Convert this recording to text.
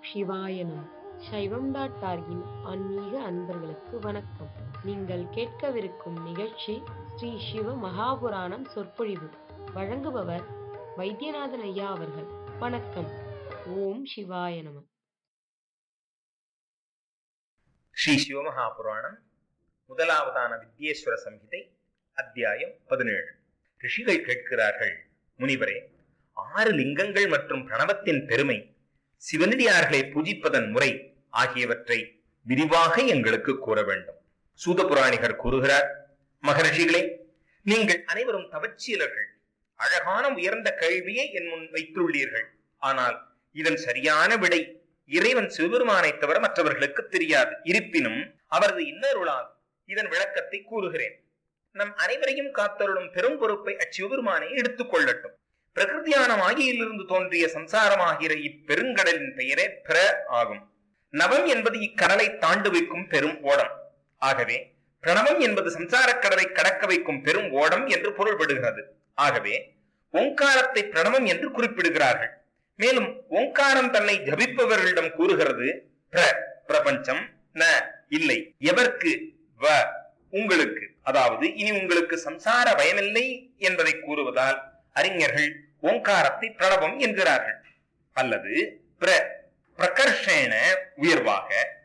சிவாய நம சைவம் டாட் டார்கின் ஆன்மீக அன்பர்களுக்கு வணக்கம் நீங்கள் கேட்கவிருக்கும் நிகழ்ச்சி ஸ்ரீ சிவ மகாபுராணம் சொற்பொழிவு வழங்குபவர் வைத்தியநாதன் ஐயா அவர்கள் வணக்கம் ஓம் சிவாய நம ஸ்ரீ சிவமகாபுராணம் முதலாவதான வித்யேஸ்வர சம்ஹிதை அத்தியாயம் பதினேழு ரிஷிகள் கேட்கிறார்கள் முனிவரே ஆறு லிங்கங்கள் மற்றும் பிரணவத்தின் பெருமை சிவனடியார்களை பூஜிப்பதன் முறை ஆகியவற்றை விரிவாக எங்களுக்கு கூற வேண்டும் சூதபுராணிகர் கூறுகிறார் மகரிஷிகளே நீங்கள் அனைவரும் தவச்சீலர்கள் அழகான உயர்ந்த கேள்வியை என் முன் வைத்துள்ளீர்கள் ஆனால் இதன் சரியான விடை இறைவன் சிவபெருமானை தவிர மற்றவர்களுக்கு தெரியாது இருப்பினும் அவரது இன்னருளால் இதன் விளக்கத்தை கூறுகிறேன் நம் அனைவரையும் காத்தருளும் பெரும் பொறுப்பை அச்சிவபெருமானை எடுத்துக் கொள்ளட்டும் பிரகிருதியான மாயிலிருந்து தோன்றிய சம்சாரமாகிற இப்பெருங்கடலின் பெயரே பிர ஆகும் நவம் என்பது இக்கடலை தாண்டு வைக்கும் பெரும் ஓடம் ஆகவே பிரணவம் என்பது சம்சாரக் கடலை கடக்க வைக்கும் பெரும் ஓடம் என்று பொருள்படுகிறது ஆகவே ஓங்காரத்தை பிரணவம் என்று குறிப்பிடுகிறார்கள் மேலும் ஓங்காரம் தன்னை ஜபிப்பவர்களிடம் கூறுகிறது பிர பிரபஞ்சம் ந இல்லை எவர்க்கு வ உங்களுக்கு அதாவது இனி உங்களுக்கு சம்சார பயமில்லை என்பதை கூறுவதால் அறிஞர்கள் ஓங்காரத்தை பிரணவம் என்கிறார்கள் அல்லது பிர பிரகர்ஷேன உயர்வாக